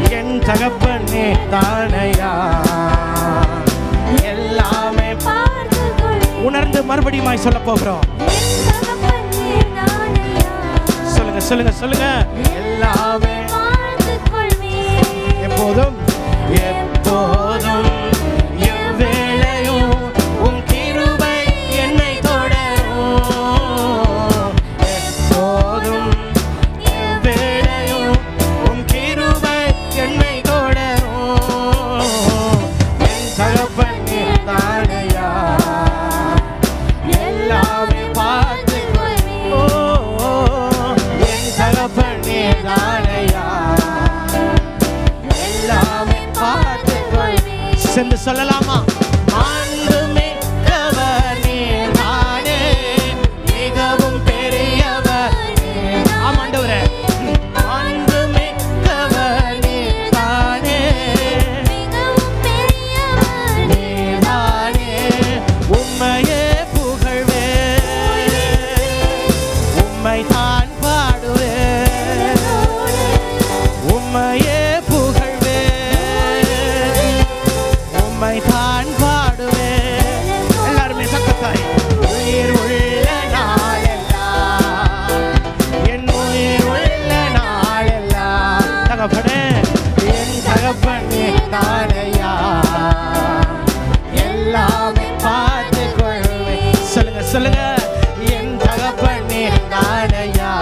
என் தகப்பனே தானையா எல்லாமே உணர்ந்து மறுபடியும் சொல்ல போகிறோம் சொல்லுங்க சொல்லுங்க சொல்லுங்க எல்லாமே எப்போதும் எப்போதும் எவ்வேளையும் உன் கிருபை என்னை தொடரும் எப்போதும் எவ்வேளையும் உன் கிருபை என்னை தொடரும் என் தகப்பன் தானையா எல்லாமே பார்த்து ஓ என் தகப்பன் தானையா எல்லாமே பார்த்து சென்று சொல்லலாமா மாண்புமிக்கவர் நீர்தானே, மிகவும் பெரியவர் நீர். ஆமாண்டவரே மாண்புமிக்கவர் நீர்தானே, நீர்தானே, உம்மையே புகழ்வேன். உம்மைத்தான் பாடுவேன் உம்மையே புகழ்வேன் உம்மை தான் பாடுவேன் எல்லாருமே சத்தத்தாய் உயிர் உள்ள நாளெல்லாம் என் உயிர் உள்ள நாளெல்லாம் தகப்பனே என் தகப்பனே தானையா எல்லாமே பார்த்து கொள்வேன் சொல்லுங்க சொல்லுங்க என் தகப்பனே தானையா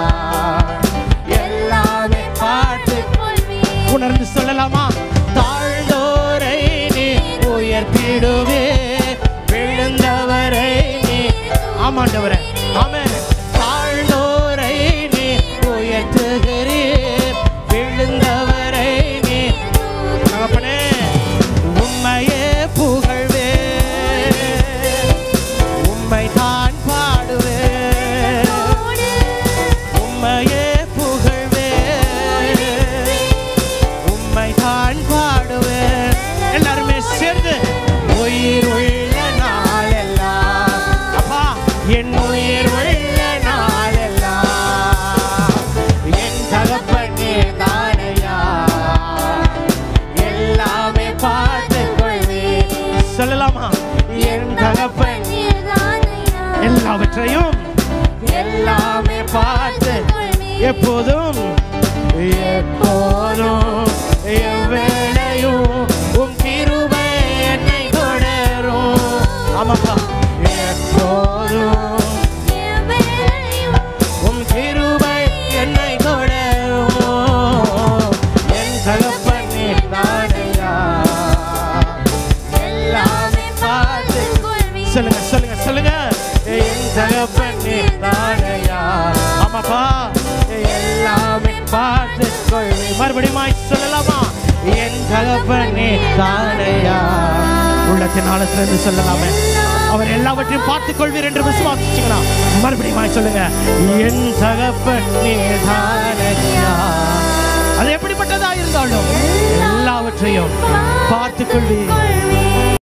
எல்லாமே பார்த்து உணர்ந்து சொல்லலாமா தாழ்ந்தோரை நீ உயர்த்திடுவே விழுந்தவரை நீ ஆமாண்டவரே ஆமே தாழ்ந்தோரை நீ உயர்த்துகிறீர் விழுந்தவரை நீ தகப்பனே உம்மையே புகழ்வே உம்மை தான் பாடுவே உம்மையே புகழ்வே உம்மை தான் பாடுவேன் எல்லாருமே சேர்ந்து உயிர் உள்ள நாளெல்லாம் அப்பா என் உயிர் உள்ள நாளெல்லாம் என் தகப்பனே தானையா எல்லாமே பார்த்து கொள்வே சொல்லலாமா என் தகப்பன் எல்லாவற்றையும் எல்லாமே பார்த்து எப்போதும் எப்போதும் எவ்வேளையும் உம் கிருபை என்னை தொடரும் ஆமாப்பா எப்போதும் உம் கிருபை என்னை தொடரும் என் தகப்பனே தானையா எல்லாமே பார்த்து சொல்லுங்க சொல்லுங்க சொல்லுங்க என் தகப்பனே தானையா ஆமாப்பா எல்லாமே பார்த்து கொள்வி மறுபடியும் சொல்லலாமா என் தகப்பனே தானையா உள்ளத்தின் ஆழத்திலிருந்து சொல்லலாமே அவர் எல்லாவற்றையும் பார்த்துக் கொள்வீர் என்று விசுவாசிச்சுங்களா மறுபடியும் சொல்லுங்க என் தகப்பனே தானையா அது எப்படிப்பட்டதா இருந்தாலும் எல்லாவற்றையும் பார்த்துக் கொள்வீர்